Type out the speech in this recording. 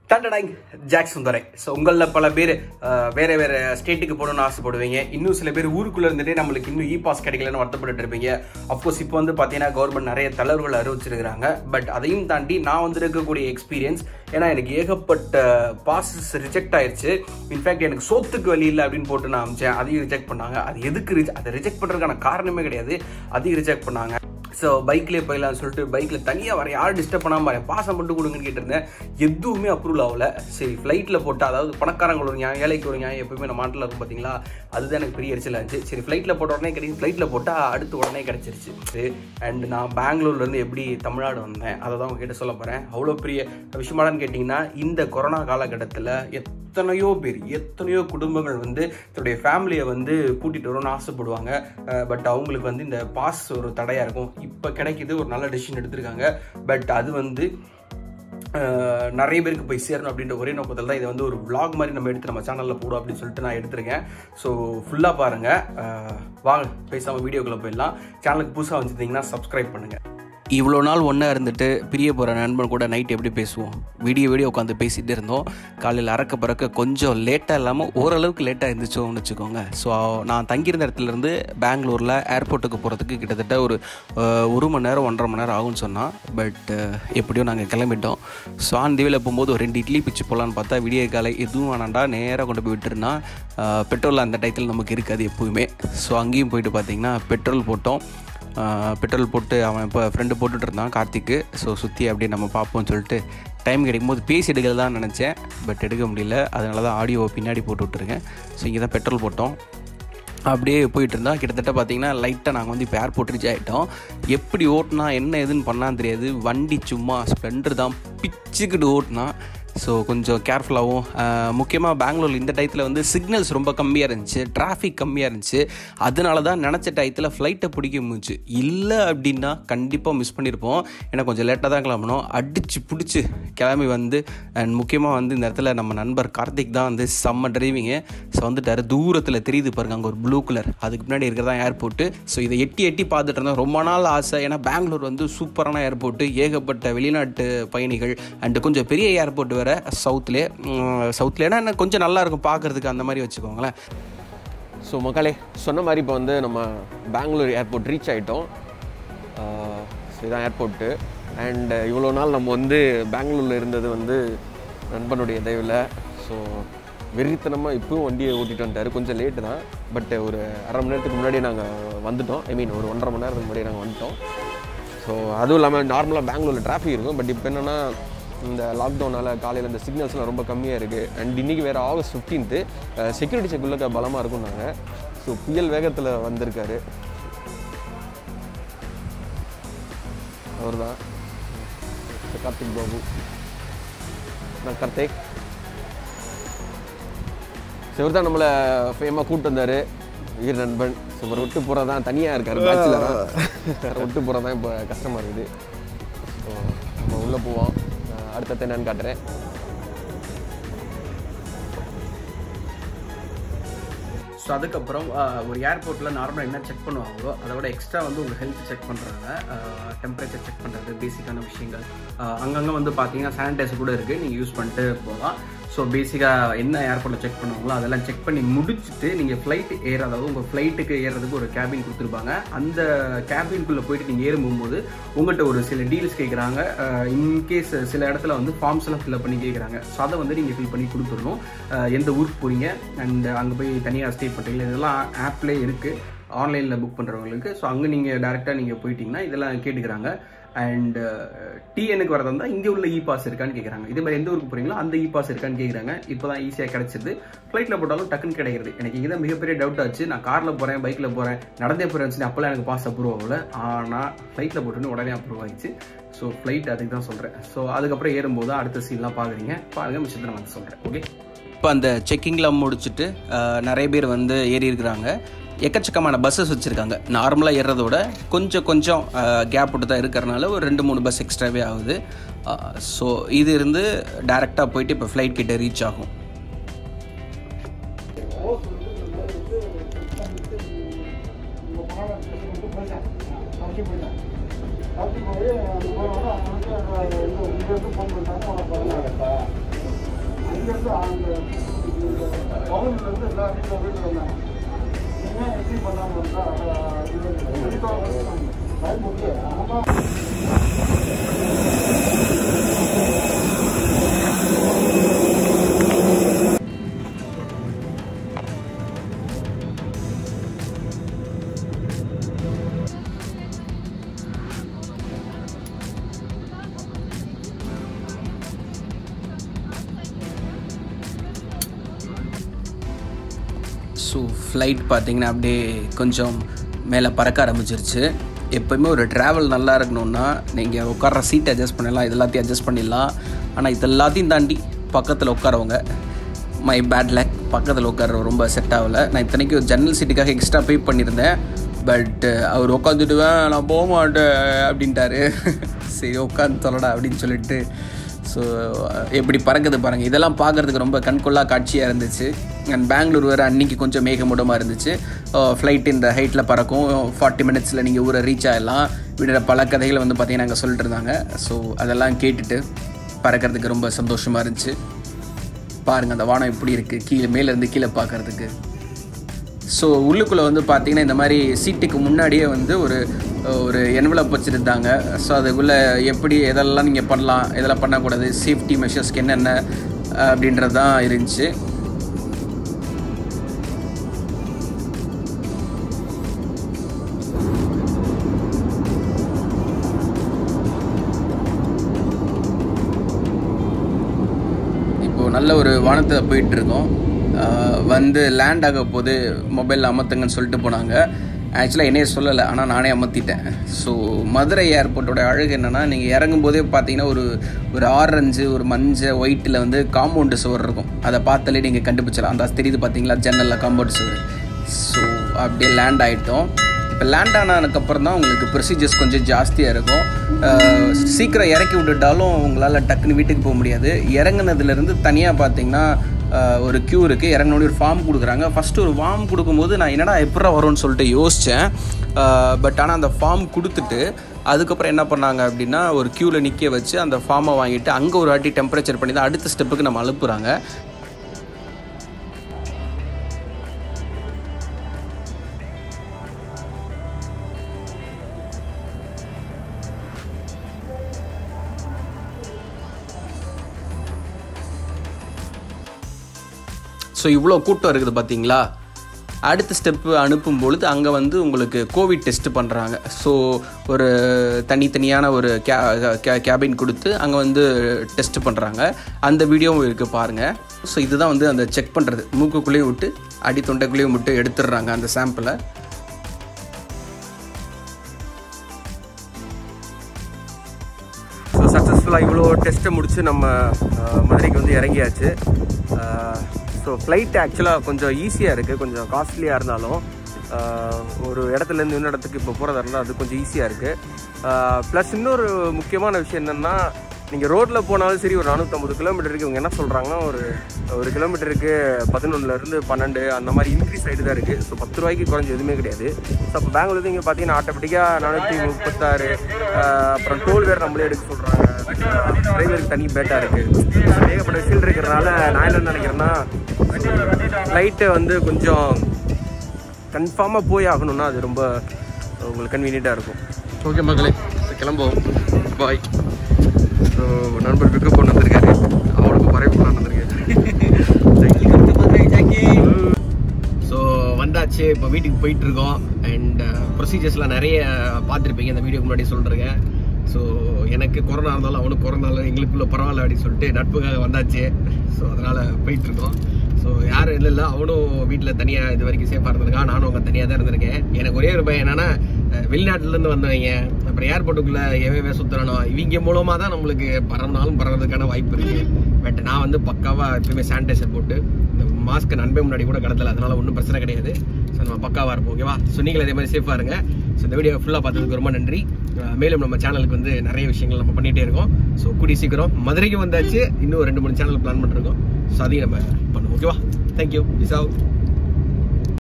டண்டடாங் jack சுந்தரை so உங்களில் பல பேர் அஹ், வேற வேற ஸ்டேட்டுக்கு போகணும்னு ஆசைப்படுவீங்க இன்னும் சில பேர் ஊருக்குள்ள இருந்துட்டே நம்மளுக்கு இன்னும் இ பாஸ் கிடைக்கலன்னு வருத்தப்பட்டு இருப்பீங்க அஃப்கோர்ஸ் இப்போ வந்து பார்த்தீங்கன்னா கவர்மெண்ட் நிறைய தளர்வுகள் அறிவிச்சிருக்கிறாங்க பட் அதையும் தாண்டி நான் வந்திருக்கக்கூடிய எக்ஸ்பீரியன்ஸ் ஏன்னா எனக்கு ஏகப்பட்ட பாசஸ் ரிஜெக்ட் ஆயிருச்சு இன்ஃபேக்ட் எனக்கு சோத்துக்கு வழி இல்லை அப்படின்னு போட்டு நான் அமிச்சேன் அதையும் ரிஜெக்ட் பண்ணாங்க அது எதுக்கு ரிஜெக்ட் அதை ரிஜெக்ட் பண்ணுறதுக்கான காரணமே கிடையாது அதையும் ரிஜெக்ட் பண்ணாங்க ஸோ பைக்லேயே போயிடலாம்னு சொல்லிட்டு பைக்கில் தனியாக வர யாரும் டிஸ்டர்ப் பண்ணாமல் வரேன் பாசம் மட்டும் கொடுங்கன்னு கேட்டிருந்தேன் எதுவுமே அப்ரூவல் ஆகல சரி ஃப்ளைட்டில் போட்டால் அதாவது பணக்காரங்களோட ஒரு நியாயம் ஏழைக்கு ஒரு நியாயம் எப்பவுமே நம்ம நாட்டில் இருக்கும் பார்த்தீங்களா அதுதான் எனக்கு பெரிய எரிச்சலாக இருந்துச்சு சரி ஃப்ளைட்டில் போட்ட உடனே கிடைக்கும் ஃப்ளைட்டில் போட்டால் அடுத்து உடனே கிடச்சிருச்சு அண்ட் நான் பெங்களூர்லேருந்து எப்படி தமிழ்நாடு வந்தேன் அதை தான் உங்ககிட்ட சொல்ல போகிறேன் அவ்வளோ பெரிய விஷயமானு கேட்டிங்கன்னா இந்த கொரோனா காலகட்டத்தில் எத்தனையோ பேர் எத்தனையோ குடும்பங்கள் வந்து தன்னுடைய ஃபேமிலியை வந்து கூட்டிகிட்டு வரணும்னு ஆசைப்படுவாங்க பட் அவங்களுக்கு வந்து இந்த பாஸ் ஒரு தடையாக இருக்கும் இப்போ கிடைக்குது ஒரு நல்ல டெசிஷன் எடுத்திருக்காங்க பட் அது வந்து அஹ், நிறைய பேருக்கு போய் சேரணும் அப்படின்ற ஒரே நோக்கத்தில் தான் இதை வந்து ஒரு vlog மாதிரி நம்ம எடுத்து நம்ம சேனலில் போடும் அப்படின்னு சொல்லிட்டு நான் எடுத்திருக்கேன் ஸோ ஃபுல்லாக பாருங்கள் வாங்க பேசாமல் வீடியோக்குள்ளே போயிடலாம் சேனலுக்கு புதுசாக வச்சுருந்தீங்கன்னா சப்ஸ்கிரைப் பண்ணுங்கள் இவ்வளோ நாள் ஒன்றா இருந்துட்டு பிரிய போகிற நண்பன் கூட நைட் எப்படி பேசுவோம் வீடியோ வீடியோ உட்காந்து பேசிகிட்டு இருந்தோம் காலையில் அறக்க பறக்க கொஞ்சம் லேட்டாக இல்லாமல் ஓரளவுக்கு லேட்டாக இருந்துச்சோன்னு வச்சுக்கோங்க ஸோ நான் தங்கியிருந்த இடத்துலேருந்து பெங்களூரில் ஏர்போர்ட்டுக்கு போகிறதுக்கு கிட்டத்தட்ட ஒரு அஹ், ஒரு மணி நேரம் ஒன்றரை மணி நேரம் ஆகும்னு சொன்னான் பட் எப்படியோ நாங்கள் கிளம்பிட்டோம் ஸோ ஆன் திவியில் போகும்போது ஒரு ரெண்டு இட்லி பிச்சு போகலான்னு பார்த்தா விடிய காலை எதுவும் வேணாண்டா நேராக கொண்டு போய் விட்டுருன்னா பெட்ரோல் அந்த டயத்தில் நமக்கு இருக்காது எப்போவுமே ஸோ அங்கேயும் போயிட்டு பார்த்தீங்கன்னா பெட்ரோல் போட்டோம் பெட்ரோல் போட்டு அவன் இப்போ ஃப்ரெண்டு போட்டுட்டு இருந்தான் கார்த்திக்கு ஸோ சுற்றி அப்படியே நம்ம பார்ப்போம்னு சொல்லிட்டு டைம் கிடைக்கும் போது பேசி எடுக்கிறது தான் நினச்சேன் பட் எடுக்க முடியல அதனால தான் ஆடியோ பின்னாடி போட்டு விட்டுருக்கேன் ஸோ இங்கே தான் பெட்ரோல் போட்டோம் அப்படியே போயிட்டு இருந்தா கிட்டத்தட்ட பார்த்தீங்கன்னா லைட்டாக நாங்கள் வந்து இப்போ ஏர்போர்ட் ரீச் ஆகிட்டோம் எப்படி ஓட்டினா என்ன எதுன்னு பண்ணான்னு தெரியாது வண்டி சும்மா ஸ்ப்ளெண்டர் தான் பிச்சுக்கிட்டு ஓட்டினா ஸோ கொஞ்சம் கேர்ஃபுல்லாகவும் முக்கியமாக பெங்களூர் இந்த டயத்தில் வந்து சிக்னல்ஸ் ரொம்ப கம்மியாக இருந்துச்சு டிராஃபிக் கம்மியாக இருந்துச்சு அதனால தான் நினச்ச டயத்தில் ஃப்ளைட்டை பிடிக்க முடிச்சு இல்லை அப்படின்னா கண்டிப்பாக மிஸ் பண்ணியிருப்போம் ஏன்னா கொஞ்சம் லேட்டாக தான் கிளம்பணும் அடித்து பிடிச்சி கிளம்பி வந்து அண்ட் முக்கியமாக வந்து இந்த இடத்துல நம்ம நண்பர் கார்த்திக் தான் வந்து செம்ம டிரைவிங்கு ஸோ வந்துட்டார் தூரத்தில் தெரியுது பாருங்க அங்கே ஒரு ப்ளூ கலர் அதுக்கு பின்னாடி இருக்கிறதா ஏர்போர்ட்டு ஸோ இதை எட்டி எட்டி பார்த்துட்டு இருந்தோம் ரொம்ப நாள் ஆசை ஏன்னா பெங்களூர் வந்து சூப்பரான ஏர்போர்ட்டு ஏகப்பட்ட வெளிநாட்டு பயணிகள் அண்டு கொஞ்சம் பெரிய ஏர்போர்ட் வேறு சவுத்துலேயே சவுத்துலேனா என்ன கொஞ்சம் நல்லா இருக்கும் பார்க்குறதுக்கு அந்த மாதிரி வச்சுக்கோங்களேன் ஸோ மக்களே சொன்ன மாதிரி இப்போ வந்து நம்ம பெங்களூர் ஏர்போர்ட் ரீச் ஆகிட்டோம் ஸோ இதான் ஏர்போர்ட்டு அண்ட் இவ்வளோ நாள் நம்ம வந்து பெங்களூரில் இருந்தது வந்து நண்பனுடைய தயவில் ஸோ வெறித்தனமாக இப்பவும் வண்டியை ஓட்டிட்டு வந்துட்டார் கொஞ்சம் லேட்டு தான் பட் ஒரு அரை மணி நேரத்துக்கு முன்னாடி நாங்கள் வந்துட்டோம் ஐ மீன் ஒரு ஒன்றரை மணி நேரத்துக்கு முன்னாடி நாங்கள் வந்துட்டோம் ஸோ அதுவும் இல்லாமல் நார்மலாக பெங்களூரில் டிராஃபிக் இருக்கும் பட் இப்போ என்னென்னா இந்த லாக்டவுனால் காலையில் இந்த சிக்னல்ஸ்லாம் ரொம்ப கம்மியாக இருக்குது அண்ட் இன்றைக்கி வேறு ஆகஸ்ட் ஃபிஃப்டீன்த்து செக்யூரிட்டி செக் உள்ள பலமாக இருக்கும் நாங்கள் ஸோ புயல் வேகத்தில் வந்திருக்காரு அவர் தான் கார்த்திக் பாபு நான் கார்த்திக் ஸோ இவர் தான் நம்மளை ஃபேமாக கூப்பிட்டு வந்தார் உயிர் நண்பன் ஸோ இவர் விட்டு போகிறது தான் தனியாக இருக்கார் பேச்சுலராக விட்டு போகிறது தான் இப்போ கஷ்டமாக இருக்குது ஸோ நம்ம உள்ளே போவோம் அஹ் அடுத்தது என்னன்னு காட்டுறேன் ஸோ அதுக்கப்புறம் ஆஹ், ஒரு ஏர்போர்ட்டில் நார்மலாக என்ன செக் பண்ணுவாங்களோ அதை விட எக்ஸ்ட்ரா வந்து உங்கள் ஹெல்த் செக் பண்ணுறாங்க டெம்பரேச்சர் செக் பண்ணுறது பேசிக்கான விஷயங்கள் ஆஹ், அங்கங்கே வந்து பார்த்தீங்கன்னா சானிடைசர் கூட இருக்குது நீங்கள் யூஸ் பண்ணிட்டு போகலாம் ஸோ பேசிக்காக என்ன ஏர்போர்ட்டில் செக் பண்ணுவாங்களோ அதெல்லாம் செக் பண்ணி முடிச்சுட்டு நீங்கள் ஃப்ளைட் ஏற அதாவது உங்கள் ஃப்ளைட்டுக்கு ஏறுறதுக்கு ஒரு கேபின் கொடுத்துருப்பாங்க அந்த கேபின்குள்ளே போயிட்டு நீங்கள் ஏறும்போது உங்கள்கிட்ட ஒரு சில டீல்ஸ் கேட்குறாங்க இன்கேஸ் சில இடத்துல வந்து ஃபார்ம்ஸ் எல்லாம் ஃபில்அப் பண்ணி கேட்குறாங்க ஸோ அதை வந்து நீங்கள் ஃபில் பண்ணி கொடுத்துடணும் அஹ் எந்த ஊருக்கு போகிறீங்க அண்ட் அங்கே போய் தனியாக ஸ்டே பண்ணுறீங்க இதெல்லாம் ஆப்லேயே இருக்குது ஆன்லைனில் புக் பண்ணுறவங்களுக்கு ஸோ அங்கே நீங்கள் டேரெக்டாக நீங்கள் போயிட்டீங்கன்னா இதெல்லாம் கேட்டுக்கிறாங்க அண்ட் டிஎனுக்கு வரதா இருந்தால் இங்கே உள்ள இ பாஸ் இருக்கான்னு கேட்குறாங்க இதே மாதிரி எந்த ஊருக்கு போகிறீங்களோ அந்த இ பாஸ் இருக்கான்னு கேட்குறாங்க இப்போ தான் ஈஸியாக கிடச்சிது ஃப்ளைட்டில் போட்டாலும் டக்குன்னு கிடைக்கிறது எனக்கு இங்கே தான் மிகப்பெரிய டவுட் ஆச்சு நான் காரில் போகிறேன் பைக்கில் போகிறேன் நடந்தே போகிறேன் அப்போல்லாம் எனக்கு பாஸ் அப்ரூவ் ஆகல ஆனால் ஃப்ளைட்டில் போட்டுன்னு உடனே அப்ரூவ் ஆயிடுச்சு ஸோ ஃப்ளைட் அதுக்கு தான் சொல்கிறேன் ஸோ அதுக்கப்புறம் ஏறும்போது அடுத்த சீன்லாம் பார்க்குறீங்க பாருங்கள் மிச்சத்தை நான் வந்து சொல்கிறேன் ஓகே இப்போ அந்த செக்கிங்லாம் முடிச்சுட்டு அஹ், நிறைய பேர் வந்து ஏறி இருக்கிறாங்க எக்கச்சக்கமான பஸ்ஸஸ் வச்சுருக்காங்க நார்மலாக ஏறுறத விட கொஞ்சம் கொஞ்சம் கேப் விட்டு தான் இருக்கிறனால ஒரு ரெண்டு மூணு பஸ் எக்ஸ்ட்ராவே ஆகுது ஸோ இது இருந்து டேரெக்டாக போயிட்டு இப்போ ஃப்ளைட் கிட்ட ரீச் ஆகும் அப்படி போய் அந்த போனோம்னா அவங்க வந்து இங்கேருந்து ஃபோன் பண்ணுறாங்க உனக்கு வரலாங்கப்பா இங்கேருந்து அந்த பவுன்லேருந்து எல்லா வீட்டில் வீட்டில் வந்தாங்க நீங்கள் எப்படி பண்ணாமல் இருந்தால் இது கண்டிப்பாக டைம் முடியாது ஆனால் ஸோ ஃப்ளைட் பார்த்தீங்கன்னா அப்படியே கொஞ்சம் மேலே பறக்க ஆரம்பிச்சிருச்சு எப்போயுமே ஒரு ட்ராவல் நல்லா இருக்கணும்னா நீங்கள் உட்கார்ற சீட் அட்ஜஸ்ட் பண்ணிடலாம் இது எல்லாத்தையும் அட்ஜஸ்ட் பண்ணிடலாம் ஆனால் இது எல்லாத்தையும் தாண்டி பக்கத்தில் உட்காரவங்க மை பேட் லக் பக்கத்தில் உட்கார ரொம்ப செட் ஆகலை நான் இத்தனைக்கு ஒரு ஜன்னல் சீட்டுக்காக எக்ஸ்ட்ரா பே பண்ணியிருந்தேன் பட் அவர் உட்காந்துட்டுவேன் நான் போக மாட்டேன் அப்படின்ட்டாரு சரி உட்காந்து சொல்லடா அப்படின்னு சொல்லிட்டு ஸோ எப்படி பறக்குது பாருங்கள் இதெல்லாம் பார்க்குறதுக்கு ரொம்ப கண்கொள்ளா காட்சியாக இருந்துச்சு அண்ட் பெங்களூர் வேறு அன்றைக்கி கொஞ்சம் மேகமூட்டமாக இருந்துச்சு ஃப்ளைட் இந்த ஹைட்டில் பறக்கும் ஃபார்ட்டி மினிட்ஸில் நீங்கள் ஊரை ரீச் ஆகிடலாம் விடுற பல கதைகளை வந்து பார்த்தீங்கன்னா அங்கே சொல்லிட்டு இருந்தாங்க ஸோ அதெல்லாம் கேட்டுட்டு பறக்கிறதுக்கு ரொம்ப சந்தோஷமாக இருந்துச்சு பாருங்கள் அந்த வானம் எப்படி இருக்குது கீழே மேலேருந்து கீழே பார்க்குறதுக்கு ஸோ உள்ளுக்குள்ளே வந்து பார்த்தீங்கன்னா இந்த மாதிரி சீட்டுக்கு முன்னாடியே வந்து ஒரு ஒரு என்வலப் வச்சுருந்தாங்க ஸோ அதுக்குள்ளே எப்படி எதெல்லாம் நீங்கள் பண்ணலாம் எதெல்லாம் பண்ணக்கூடாது சேஃப்டி மெஷர்ஸ்க்கு என்னென்ன அப்படின்றது தான் இருந்துச்சு இப்போது நல்ல ஒரு வானத்தில் போயிட்டுருக்கோம் வந்து லேண்ட் ஆக போது மொபைல் அமர்த்துங்கன்னு சொல்லிட்டு போனாங்க ஆக்சுவலாக என்னையே சொல்லலை ஆனால் நானே அமர்த்திட்டேன் ஸோ மதுரை ஏர்போர்ட்டோட அழகு என்னென்னா நீங்கள் இறங்கும் போதே பார்த்தீங்கன்னா ஒரு ஒரு ஆரஞ்சு ஒரு மஞ்சள் ஒயிட்டில் வந்து காம்பவுண்டு சுவர் இருக்கும் அதை பார்த்தாலே நீங்கள் கண்டுபிடிச்சலாம் அந்த தெரியுது பார்த்தீங்களா ஜன்னலில் காம்பவுண்ட் சுவர் ஸோ அப்படியே லேண்ட் ஆகிட்டோம் இப்போ லேண்ட் ஆனதுக்கப்புறம் தான் உங்களுக்கு ப்ரொசீஜர்ஸ் கொஞ்சம் ஜாஸ்தியாக இருக்கும் அஹ் சீக்கிரம் இறக்கி விட்டுட்டாலும் உங்களால் டக்குன்னு வீட்டுக்கு போக முடியாது இறங்குனதுலேருந்து தனியாக பார்த்தீங்கன்னா அஹ் ஒரு க்யூ இருக்குது இறங்கினோடனே ஒரு ஃபார்ம் கொடுக்குறாங்க ஃபஸ்ட்டு ஒரு ஃபார்ம் கொடுக்கும்போது நான் என்னடா எப்படா வரும்னு சொல்லிட்டு யோசித்தேன் பட் ஆனால் அந்த ஃபார்ம் கொடுத்துட்டு அதுக்கப்புறம் என்ன பண்ணாங்க அப்படின்னா ஒரு க்யூவில் நிற்க வச்சு அந்த ஃபார்மை வாங்கிட்டு அங்கே ஒரு வாட்டி டெம்பரேச்சர் பண்ணி தான் அடுத்த ஸ்டெப்புக்கு நம்ம அனுப்புகிறாங்க ஸோ இவ்வளோ கூட்டம் இருக்குது பார்த்தீங்களா அடுத்த ஸ்டெப்பு அனுப்பும் பொழுது அங்கே வந்து உங்களுக்கு கோவிட் டெஸ்ட் பண்ணுறாங்க ஸோ ஒரு தனித்தனியான ஒரு கே கே- கேபின் கொடுத்து அங்கே வந்து டெஸ்ட் பண்ணுறாங்க அந்த வீடியோவும் இருக்குது பாருங்கள் ஸோ இதுதான் வந்து அந்த செக் பண்ணுறது மூக்குக்குள்ளேயும் விட்டு அடி தொண்டைக்குள்ளேயும் விட்டு எடுத்துடுறாங்க அந்த சாம்பிளை ஸோ சக்ஸஸ்ஃபுல்லாக இவ்வளோ டெஸ்ட்டை முடித்து நம்ம அஹ், மதுரைக்கு வந்து இறங்கியாச்சு ஸோ ஃப்ளைட் ஆக்சுவலாக கொஞ்சம் ஈஸியாக இருக்குது கொஞ்சம் காஸ்ட்லியாக இருந்தாலும் அஹ், ஒரு இடத்துலேருந்து இன்னொரு இடத்துக்கு இப்போ போகிறதா இருந்தால் அது கொஞ்சம் ஈஸியாக இருக்குது ப்ளஸ் இன்னொரு முக்கியமான விஷயம் என்னென்னா நீங்கள் ரோட்டில் போனாலும் சரி ஒரு நானூற்றம்பது கிலோமீட்டருக்கு இவங்க என்ன சொல்கிறாங்கன்னா ஒரு ஒரு கிலோமீட்டருக்கு பதினொன்றுலேருந்து பன்னெண்டு அந்த மாதிரி இன்க்ரீஸ் ஆகிட்டு தான் இருக்குது ஸோ பத்து ரூபாய்க்கு குறைஞ்ச எதுவுமே கிடையாது ஸோ அப்போ பெங்களூர் இங்கே பார்த்தீங்கன்னா ஆட்டோமேட்டிக்காக நானூற்றி முப்பத்தாறு ஆஹ் அப்புறம் டோல் வேறு நம்மளே எடுக்க சொல்கிறாங்க டிரைவருக்கு தனி பேட்டாக இருக்குது ஏகப்பட்ட விஷயம் இருக்கிறதுனால நான் என்ன நினைக்கிறேன்னா ஃப்ளைட்டை வந்து கொஞ்சம் கன்ஃபார்மாக போய் ஆகணும்னா அது ரொம்ப உங்களுக்கு கன்வீனியண்ட்டாக இருக்கும் ஓகே மக்களே கிளம்புவோம் பாய் ஸோ நண்பர் பிக்கப் பண்ண வந்திருக்காரு அவனுக்கு பறவை பண்ண வந்திருக்காரு ஸோ வந்தாச்சு இப்போ வீட்டுக்கு போயிட்டு இருக்கோம் அண்ட் ப்ரொசீஜர்ஸ்லாம் நிறைய பார்த்துருப்பீங்க இந்த வீடியோக்கு முன்னாடி சொல்கிறேன் ஸோ எனக்கு கொரோனா இருந்தாலும் அவனுக்கு கொரோனா இல்லை எங்களுக்குள்ள பரவாயில்ல அப்படின்னு சொல்லிட்டு நட்புக்காக வந்தாச்சு ஸோ அதனால் போயிட்டு இருக்கோம் ஸோ யாரும் இல்லை இல்லை அவனும் வீட்டில் தனியாக இது வரைக்கும் சேஃபாக இருந்திருக்கான் நானும் அங்கே தனியாக தான் இருந்திருக்கேன் எனக்கு ஒரே ஒரு பயம் என்னன்னா அஹ், வெளிநாட்டுலேருந்து வந்தவங்க அப்புறம் ஏர்போர்ட்டுக்குள்ளே எவே சுற்றுறானோ இவங்க மூலமாக தான் நம்மளுக்கு பறந்தாலும் பறக்கிறதுக்கான வாய்ப்பு இருக்குது பட் நான் வந்து பக்காவாக எப்பயுமே சானிடைசர் போட்டு இந்த மாஸ்க் நண்பே முன்னாடி கூட கடத்தல அதனால ஒன்றும் பிரச்சனை கிடையாது ஸோ நம்ம பக்காவாக இருப்போம் ஓகேவா ஸோ நீங்களும் அதே மாதிரி சேஃபாக இருங்க ஸோ இந்த வீடியோ ஃபுல்லாக பார்த்ததுக்கு ரொம்ப நன்றி அஹ் மேலும் நம்ம சேனலுக்கு வந்து நிறைய விஷயங்கள் நம்ம பண்ணிகிட்டே இருக்கோம் ஸோ கூடி சீக்கிரம் மதுரைக்கு வந்தாச்சு இன்னும் ரெண்டு மூணு சேனல் பிளான் பண்ணிருக்கோம் ஸோ அதையும் நம்ம பண்ணுவோம் ஓகேவா தேங்க்யூ பிஸ் ஆவ்